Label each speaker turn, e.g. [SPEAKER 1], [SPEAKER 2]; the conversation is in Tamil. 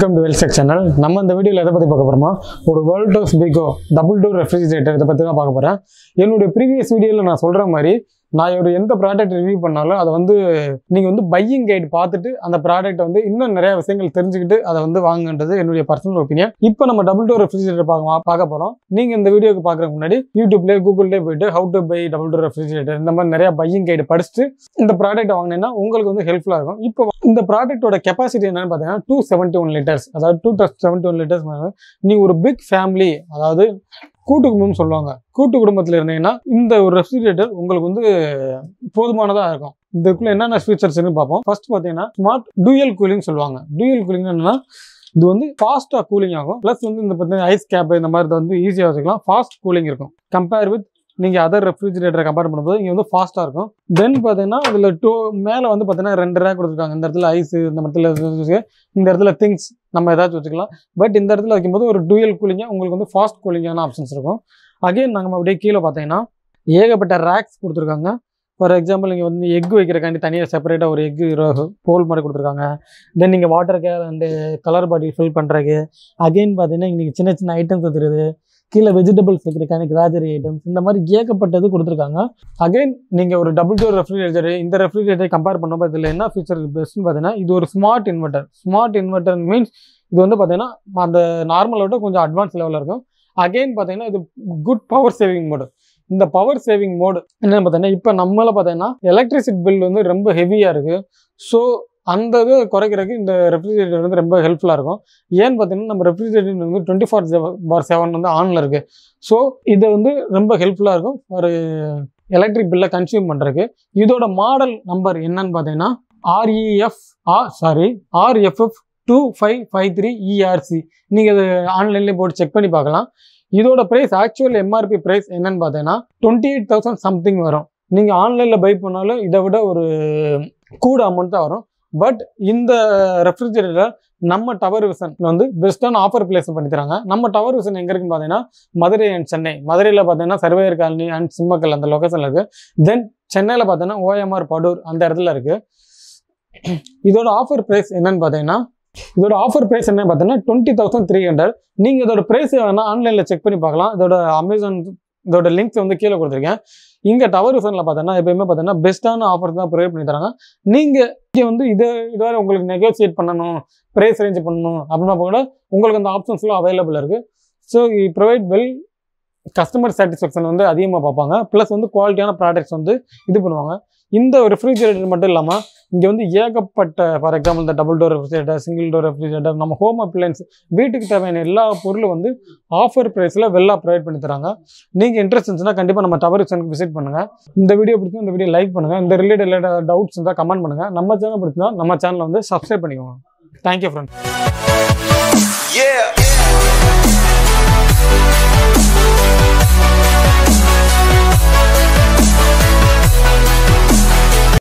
[SPEAKER 1] வெல்கம் டு வெல்செக் சேனல் நம்ம இந்த வீடியோவில் எதை பற்றி பார்க்க போகிறோமா ஒரு வேர்ல்ட் டோஸ் பிகோ டபுள் டோர் ரெஃப்ரிஜிரேட்டர் இதை பற்றி தான் பார்க்க போகிறேன் என்னுடைய ப்ரீவியஸ் வீடியோவில் நான் சொல்கிற மாதிரி நான் ஒரு எந்த ப்ராடக்ட் ரிவ்யூ பண்ணாலும் அதை வந்து நீங்கள் வந்து பையிங் கைடு பார்த்துட்டு அந்த ப்ராடக்ட்டை வந்து இன்னும் நிறைய விஷயங்கள் தெரிஞ்சுக்கிட்டு அதை வந்து வாங்குன்றது என்னுடைய பர்சனல் ஒப்பீனியன் இப்போ நம்ம டபுள் டோர் ரெஃப்ரிஜிரேட்டர் பார்க்க பார்க்க போகிறோம் நீங்கள் இந்த வீடியோக்கு பார்க்குறதுக்கு முன்னாடி யூடியூப்லேயே கூகுள்லேயே போயிட்டு how to buy double door refrigerator இந்த மாதிரி நிறைய பையிங் கைடு படிச்சுட்டு இந்த ப்ராடக்ட் வாங்கினீங்கன்னா உங்களுக்கு வந்து ஹெல்ப்ஃபுல்லாக இருக்கும் இப்போ இந்த ப்ராடக்ட்டோட கெப்பாசிட்டி என்னன்னு பார்த்தீங்கன்னா டூ செவன்ட்டி ஒன் லிட்டர்ஸ் அதாவது டூ செவன்ட்டி ஒன் லிட்டர்ஸ் நீ ஒரு பிக் ஃபேமிலி அதாவது கூட்டு குடும்பம் சொல்லுவாங்க கூட்டு குடும்பத்தில் இருந்தீங்கன்னா இந்த ஒரு ரெஃப்ரிஜரேட்டர் உங்களுக்கு வந்து போதுமானதாக இருக்கும் இதுக்குள்ள என்னென்ன ஃபீச்சர்ஸ்னு பார்ப்போம் ஃபர்ஸ்ட் பார்த்தீங்கன்னா ஸ்மார்ட் டூயல் கூலிங் சொல்லுவாங்க டூயல் கூலிங் என்னன்னா இது வந்து ஃபாஸ்ட்டாக கூலிங் ஆகும் ப்ளஸ் வந்து இந்த பார்த்தீங்கன்னா ஐஸ் கேப் இந்த மாதிரி வந்து ஈஸியாக வச்சுக்கலாம் ஃபாஸ்ட் கூலிங் இருக்கும் கம்பேர் வித் நீங்கள் அதர் ரெஃப்ரிஜரேட்டரை கம்பேர் பண்ணும்போது இங்கே வந்து ஃபாஸ்ட்டாக இருக்கும் தென் பார்த்தீங்கன்னா அதில் டூ மேலே வந்து பார்த்தீங்கன்னா ரெண்டு ரேக் கொடுத்துருக்காங்க இந்த இடத்துல ஐஸ் இந்த இடத்துல இது, இந்த இடத்துல திங்ஸ் நம்ம ஏதாச்சும் வச்சுக்கலாம் பட் இந்த இடத்துல வைக்கும்போது ஒரு டூயல் கூலிங்காக உங்களுக்கு வந்து ஃபாஸ்ட் கூலிங்கான ஆப்ஷன்ஸ் இருக்கும் அகைன் நாங்கள் அப்படியே கீழே பார்த்தீங்கன்னா ஏகப்பட்ட ரேக்ஸ் கொடுத்துருக்காங்க ஃபார் எக்ஸாம்பிள் இங்கே வந்து எக் வைக்கிறக்காண்டி தனியாக செப்பரேட்டாக ஒரு எக் போல் மாதிரி கொடுத்துருக்காங்க தென் நீங்கள் water care and colour bottle fill பண்ணுறதுக்கு அகைன் பார்த்தீங்கன்னா இங்கே சின்ன சின்ன ஐட்டம்ஸ் வந்துருது கீழே வெஜிடபிள்ஸ் வைக்கிறக்கான கிராஜரி ஐட்டம்ஸ் இந்த மாதிரி ஏகப்பட்டது கொடுத்துருக்காங்க அகைன் நீங்கள் ஒரு டபுள் டோர் ரெஃப்ரிஜரேட்டர் இந்த ரெஃப்ரிஜரேட்டரை கம்பேர் பண்ணும்போது இதில் என்ன ஃபீச்சர் பெஸ்ட்னு பார்த்தீங்கன்னா இது ஒரு smart inverter smart inverter means இது வந்து பார்த்தீங்கன்னா அந்த நார்மலை விட கொஞ்சம் அட்வான்ஸ் லெவலில் இருக்கும் அகைன் பார்த்தீங்கன்னா இது குட் பவர் சேவிங் மோடு இந்த பவர் சேவிங் மோடு என்னன்னு பார்த்தீங்கன்னா இப்போ நம்மள பார்த்தீங்கன்னா எலக்ட்ரிசிட்டி பில் வந்து ரொம்ப ஹெவியாக இருக்குது ஸோ அந்த இது குறைக்கிறதுக்கு இந்த ரெஃப்ரிஜரேட்டர் வந்து ரொம்ப ஹெல்ப்ஃபுல்லாக இருக்கும் ஏன்னு பார்த்தீங்கன்னா நம்ம ரெஃப்ரிஜரேட்டர் வந்து டுவெண்ட்டி ஃபோர் பார் செவன் வந்து ஆனில் இருக்குது ஸோ இது வந்து ரொம்ப ஹெல்ப்ஃபுல்லாக இருக்கும் ஒரு எலக்ட்ரிக் பில்லை கன்சியூம் பண்ணுறதுக்கு இதோட மாடல் நம்பர் என்னன்னு பார்த்தீங்கன்னா REF R sorry RFF two five five three ERC நீங்கள் இது ஆன்லைன்லேயே போட்டு செக் பண்ணி பார்க்கலாம் இதோட ப்ரைஸ் ஆக்சுவல் எம்ஆர்பி ப்ரைஸ் என்னன்னு பார்த்தீங்கன்னா டுவெண்ட்டி எயிட் தௌசண்ட் சம்திங் வரும் நீங்கள் ஆன்லைனில் பை பண்ணாலும் இதை விட ஒரு கூட அமௌண்ட் தான் வரும் பட் இந்த ரெஃப்ரிஜரேட்டர் நம்ம டவர் விசன் வந்து பெஸ்ட்டான ஆஃபர் பிளேஸ் பண்ணி தராங்க நம்ம டவர் விசன் எங்கே இருக்குன்னு பார்த்தீங்கன்னா மதுரை அண்ட் சென்னை மதுரையில் பார்த்தீங்கன்னா சர்வேயர் காலனி அண்ட் சிம்மக்கல் அந்த லொக்கேஷனில் இருக்குது தென் சென்னையில் பார்த்தீங்கன்னா ஓஎம்ஆர் படூர் அந்த இடத்துல இருக்குது இதோட ஆஃபர் ப்ரைஸ் என்னன்னு பார்த்தீங்கன்னா இதோட ஆஃபர் ப்ரைஸ் என்ன பார்த்தீங்கன்னா டுவெண்ட்டி தௌசண்ட் த்ரீ ஹண்ட்ரட் நீங்கள் இதோட ப்ரைஸ் வேணால் ஆன்லைனில் செக் பண்ணி பார்க்கலாம் இதோட அமேசான் இதோட லிங்க்ஸ் வந்து கீழே கொடுத்துருக்கேன் இங்கே டவர் விசனில் பார்த்தோன்னா எப்பயுமே பார்த்தீங்கன்னா பெஸ்ட்டான ஆஃபர் தான் ப்ரொவைட் பண்ணி தராங்க நீங்கள் இங்கே வந்து இதை இதுவரை உங்களுக்கு நெகோசியேட் பண்ணணும் ப்ரைஸ் ரேஞ்ச் பண்ணணும் அப்படின்னா கூட உங்களுக்கு அந்த ஆப்ஷன்ஸ்லாம் அவைலபிள் இருக்குது so provide well customer satisfaction வந்து அதிகமாக பார்ப்பாங்க ப்ளஸ் வந்து குவாலிட்டியான ப்ராடக்ட்ஸ் வந்து இது பண்ணுவாங்க இந்த ரெஃப்ரிஜரேட்டர் மட்டும் இல்லாமல் இங்கே வந்து ஏகப்பட்ட ஃபார் எக்ஸாம்பிள் இந்த double door refrigerator single door refrigerator நம்ம ஹோம் அப்ளையன்ஸ் வீட்டுக்கு தேவையான எல்லா பொருளும் வந்து ஆஃபர் ப்ரைஸில் வெல்லாக ப்ரொவைட் பண்ணி தராங்க நீங்கள் இன்ட்ரெஸ்ட் இருந்துச்சுன்னா கண்டிப்பாக நம்ம டவர் சேனலுக்கு விசிட் பண்ணுங்கள் இந்த வீடியோ பிடிச்சா இந்த வீடியோ லைக் பண்ணுங்கள் இந்த ரிலேட்டட் ரிலேட்டட் டவுட்ஸ் இருந்தால் கமெண்ட் பண்ணுங்கள் நம்ம சேனல் பிடிச்சா நம்ம சேனலை வந்து சப்ஸ்கிரைப் பண்ணிக்கோங்க தேங்க்யூ ஃப்ரெண்ட்ஸ்